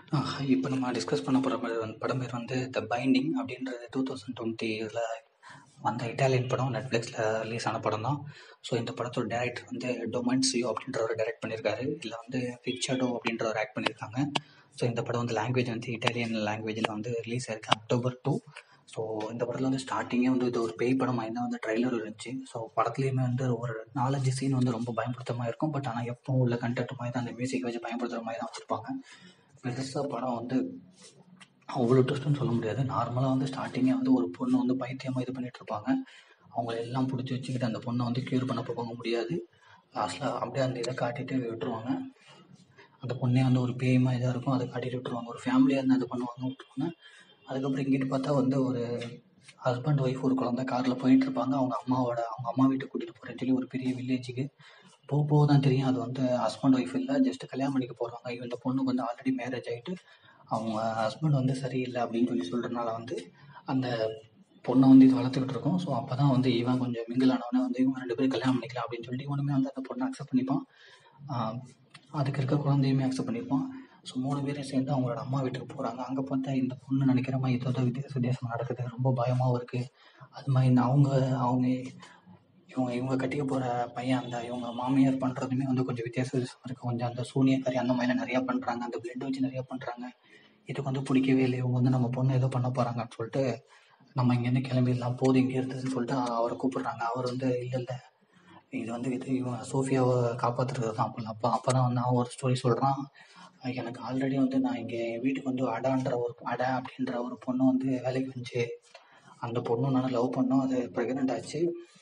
இப்போ நம்ம டிஸ்கஸ் பண்ண போகிற படம் பேர் வந்து த பைண்டிங் அப்படின்றது டூ தௌசண்ட் டுவெண்ட்டி இதில் வந்த இட்டாலியன் படம் நெட்ஃப்ளிக்ஸில் ரிலீஸ் ஆன படம் தான் ஸோ இந்த படத்தோட டேரக்டர் வந்து டொமன்சியோ அப்படின்றவர் டைரக்ட் பண்ணியிருக்காரு இதில் வந்து ரிச்சர்டோ அப்படின்றவர் ஆக்ட் பண்ணியிருக்காங்க ஸோ இந்த படம் வந்து லாங்குவேஜ் வந்து இட்டாலியன் லாங்குவேஜில் வந்து ரிலீஸ் ஆயிருக்கு அக்டோபர் டூ ஸோ இந்த படத்தில் வந்து ஸ்டார்டிங்கே வந்து இது ஒரு பேய் படம் மாதிரி தான் வந்து ட்ரைலர் இருந்துச்சு ஸோ படத்துலேயுமே வந்து ஒரு நாலஞ்சு சீன் வந்து ரொம்ப பயன்படுத்துற மாதிரி இருக்கும் பட் ஆனால் எப்பவும் உள்ள கண்டென்ட் மாதிரி தான் அந்த மியூசிக் வச்சு பயன்படுத்துகிற மாதிரி தான் வச்சுருப்பாங்க பெருசாக படம் வந்து அவ்வளோ ட்விஸ்ட்னு சொல்ல முடியாது நார்மலாக வந்து ஸ்டார்டிங்கே வந்து ஒரு பொண்ணு வந்து பைத்தியமாக இது பண்ணிட்டு இருப்பாங்க அவங்கள எல்லாம் பிடிச்சி வச்சுக்கிட்டு அந்த பொண்ணை வந்து க்யூர் பண்ண போக முடியாது லாஸ்ட்டில் அப்படியே அந்த இதை காட்டிட்டு விட்டுருவாங்க அந்த பொண்ணே வந்து ஒரு பேய் மாதிரி தான் இருக்கும் அதை காட்டிட்டு விட்டுருவாங்க ஒரு ஃபேமிலியாக இருந்து அது பண்ணுவாங்க விட்டுருவாங்க அதுக்கப்புறம் இங்கிட்டு பார்த்தா வந்து ஒரு ஹஸ்பண்ட் ஒய்ஃப் ஒரு குழந்தை காரில் போயிட்டு இருப்பாங்க அவங்க அம்மாவோட அவங்க அம்மா வீட்டுக்கு கூட்டிகிட்டு போகிறேன்னு சொல்லி ஒரு பெரிய வில்லேஜுக்கு போக போக தான் தெரியும் அது வந்து ஹஸ்பண்ட் ஒய்ஃப் இல்லை ஜஸ்ட் கல்யாணம் பண்ணிக்க போகிறாங்க இந்த பொண்ணுக்கு வந்து ஆல்ரெடி மேரேஜ் ஆகிட்டு அவங்க ஹஸ்பண்ட் வந்து சரியில்லை அப்படின்னு சொல்லி சொல்கிறதுனால வந்து அந்த பொண்ணை வந்து இது வளர்த்துக்கிட்டு இருக்கோம் ஸோ அப்போ தான் வந்து இவன் கொஞ்சம் மிங்கிள் ஆனவனே வந்து இவங்க ரெண்டு பேரும் கல்யாணம் பண்ணிக்கலாம் அப்படின்னு சொல்லிட்டு இவனுமே வந்து அந்த பொண்ணை அக்செப்ட் பண்ணிப்பான் ஆஹ் அதுக்கு இருக்க குழந்தையுமே அக்செப்ட் பண்ணியிருப்பான் ஸோ மூணு பேரும் சேர்ந்து அவங்களோட அம்மா வீட்டுக்கு போகிறாங்க அங்கே பார்த்தா இந்த பொண்ணு நினைக்கிற மாதிரி ஏதோ வித்தியாச வித்தியாசம் நடக்குது ரொம்ப பயமாகவும் இருக்குது அது மாதிரி இந்த அவங்க அவங்க இவங்க இவங்க கட்டிக்க போகிற பையன் அந்த இவங்க மாமியார் பண்ணுறதுமே வந்து கொஞ்சம் வித்தியாச வித்தியாசமாக இருக்குது கொஞ்சம் அந்த சூனியக்காரி அந்த மாதிரிலாம் நிறையா பண்ணுறாங்க அந்த பிளட் வச்சு நிறையா பண்ணுறாங்க இதுக்கு வந்து பிடிக்கவே இல்லை இவங்க வந்து நம்ம பொண்ணு ஏதோ பண்ண போகிறாங்கன்னு சொல்லிட்டு நம்ம இங்கேருந்து கிளம்பிடலாம் போதும் இங்கே இருந்ததுன்னு சொல்லிட்டு அவரை கூப்பிடுறாங்க அவர் வந்து இல்லை இல்லை இது வந்து இது இவன் சோஃபியாவை காப்பாற்றுறது தான் அப்போ அப்போ அப்போ தான் வந்து அவன் ஒரு ஸ்டோரி சொல்கிறான் எனக்கு ஆல்ரெடி வந்து நான் இங்கே என் வீட்டுக்கு வந்து அடான்ற ஒரு அடா அப்படின்ற ஒரு பொண்ணு வந்து வேலைக்கு வந்துச்சு அந்த பொண்ணு நான் லவ் பண்ணோம் அது ப்ரெக்னென்ட் ஆச்சு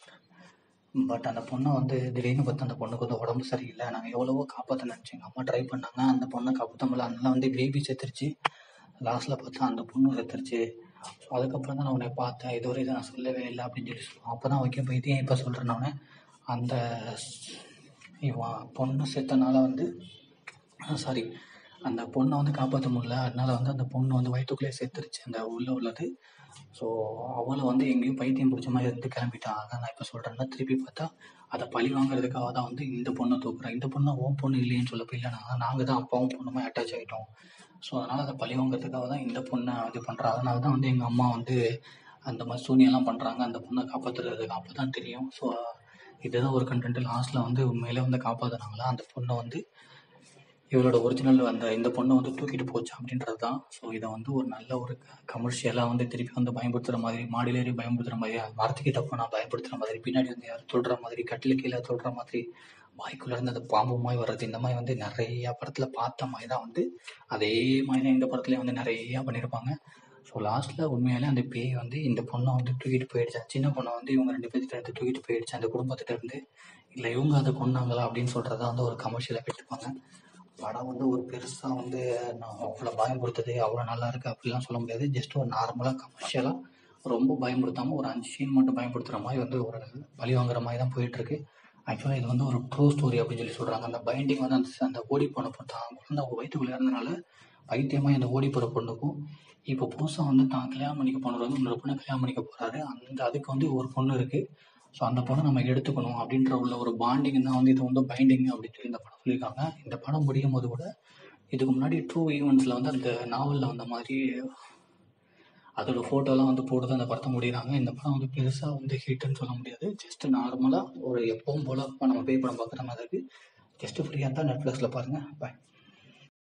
பட் அந்த பொண்ணை வந்து திடீர்னு பார்த்து அந்த பொண்ணுக்கு வந்து உடம்பு சரியில்லை நாங்கள் எவ்வளவோ காப்பாற்ற நினச்சோம் எங்கள் அம்மா ட்ரை பண்ணாங்க அந்த பொண்ணை காப்பாற்ற முடியல அதனால வந்து பேபி செத்துருச்சு லாஸ்ட்டில் பார்த்தா அந்த பொண்ணு செத்துருச்சு ஸோ அதுக்கப்புறம் தான் நான் உன்னை பார்த்தேன் இதுவரை இதை நான் சொல்லவே இல்லை அப்படின்னு சொல்லி சொல்லுவான் அப்போ தான் வைக்க போய் ஏன் இப்போ சொல்கிறேன் நான் அந்த ஸ்- இவன் பொண்ணு செத்தனால வந்து சாரி அந்த பொண்ணை வந்து காப்பாற்ற முடியல அதனால வந்து அந்த பொண்ணு வந்து வயிற்றுக்குள்ளேயே செத்துருச்சு அந்த உள்ள உள்ளது ஸோ அவளை வந்து எங்கேயும் பைத்தியம் பிடிச்ச மாதிரி இருந்து கிளம்பிட்டான் அதான் நான் இப்போ சொல்கிறேன்னா திருப்பி பார்த்தா அதை பழி வாங்குறதுக்காக தான் வந்து இந்த பொண்ணை தூக்குறேன் இந்த பொண்ணை உன் பொண்ணு இல்லைன்னு சொல்லப்போ இல்லை நாங்கள் நாங்கள் தான் அப்பாவும் பொண்ணுமே அட்டாச் ஆகிட்டோம் ஸோ அதனால் அதை பழி வாங்குறதுக்காக தான் இந்த பொண்ணை இது பண்ணுறா அதனால தான் வந்து எங்கள் அம்மா வந்து அந்த மாதிரி சூனியெல்லாம் பண்ணுறாங்க அந்த பொண்ணை காப்பாற்றுறதுக்கு அப்போ தான் தெரியும் ஸோ இதுதான் ஒரு கண்டென்ட் லாஸ்ட்டில் வந்து உண்மையிலே வந்து காப்பாற்றுனாங்களா அந்த பொண்ணை வந்து இவளோட ஒரிஜினல் அந்த இந்த பொண்ணை வந்து தூக்கிட்டு போச்சு அப்படின்றது தான் ஸோ இதை வந்து ஒரு நல்ல ஒரு கமர்ஷியலாக வந்து திருப்பி வந்து பயன்படுத்துகிற மாதிரி மாடிலேறி பயன்படுத்துகிற மாதிரி மரத்துக்கிட்ட போனால் பயன்படுத்துகிற மாதிரி பின்னாடி வந்து யாரும் தொடுற மாதிரி கட்டில கீழே தொடுற மாதிரி வாய்க்குள்ள இருந்து அந்த பாம்பு மாதிரி வர்றது இந்த மாதிரி வந்து நிறைய படத்தில் பார்த்த மாதிரி தான் வந்து அதே மாதிரி தான் இந்த படத்துலேயும் வந்து நிறையா பண்ணியிருப்பாங்க ஸோ லாஸ்ட்டில் உண்மையாலே அந்த பேய் வந்து இந்த பொண்ணை வந்து தூக்கிட்டு போயிடுச்சு சின்ன பொண்ணை வந்து இவங்க ரெண்டு பேர்த்திட்ட இருந்து தூக்கிட்டு போயிடுச்சு அந்த குடும்பத்திட்ட இருந்து இல்லை இவங்க அதை கொண்டாங்களா அப்படின்னு சொல்கிறத வந்து ஒரு கமர்ஷியலாக வச்சுருப்பாங்க படம் வந்து ஒரு பெருசாக வந்து நான் அவ்வளோ பயன்படுத்துது அவ்வளோ நல்லா இருக்கு அப்படிலாம் சொல்ல முடியாது ஜஸ்ட் ஒரு நார்மலாக கமர்ஷியலாக ரொம்ப பயன்படுத்தாமல் ஒரு அஞ்சு சீன் மட்டும் பயன்படுத்துகிற மாதிரி வந்து ஒரு பழி வாங்குற மாதிரி தான் போயிட்டுருக்கு ஆக்சுவலாக இது வந்து ஒரு ட்ரூ ஸ்டோரி அப்படின்னு சொல்லி சொல்கிறாங்க அந்த பைண்டிங் வந்து அந்த அந்த ஓடி போன பொண்ணு தான் குழந்தை அவங்க வயிற்றுக்குள்ளே இருந்தனால பைத்தியமாக இந்த ஓடி போகிற பொண்ணுக்கும் இப்போ புதுசாக வந்து தான் கல்யாணம் பண்ணிக்க போனவர் வந்து இன்னொரு பொண்ணை கல்யாணம் பண்ணிக்க போகிறாரு அந்த அதுக்கு வந்து ஒரு பொண்ணு இருக்குது ஸோ அந்த பொண்ணை நம்ம எடுத்துக்கணும் அப்படின்ற உள்ள ஒரு பாண்டிங் தான் வந்து இது வந்து பைண்டிங் அப்படின்னு சொல்லி இந்த படம் சொல்லியிருக்காங்க இந்த படம் முடியும் போது கூட இதுக்கு முன்னாடி ட்ரூ ஈவெண்ட்ஸில் வந்து அந்த நாவலில் வந்த மாதிரி அதோட ஃபோட்டோலாம் வந்து போட்டு அந்த படத்தை முடிகிறாங்க இந்த படம் வந்து பெருசாக வந்து ஹிட்னு சொல்ல முடியாது ஜஸ்ட் நார்மலாக ஒரு எப்பவும் போல் நம்ம பே படம் பார்க்குற மாதிரி இருக்குது ஜஸ்ட் ஃப்ரீயாக இருந்தால் நெட்ஃப்ளிக்ஸில் பாருங்கள் பாய்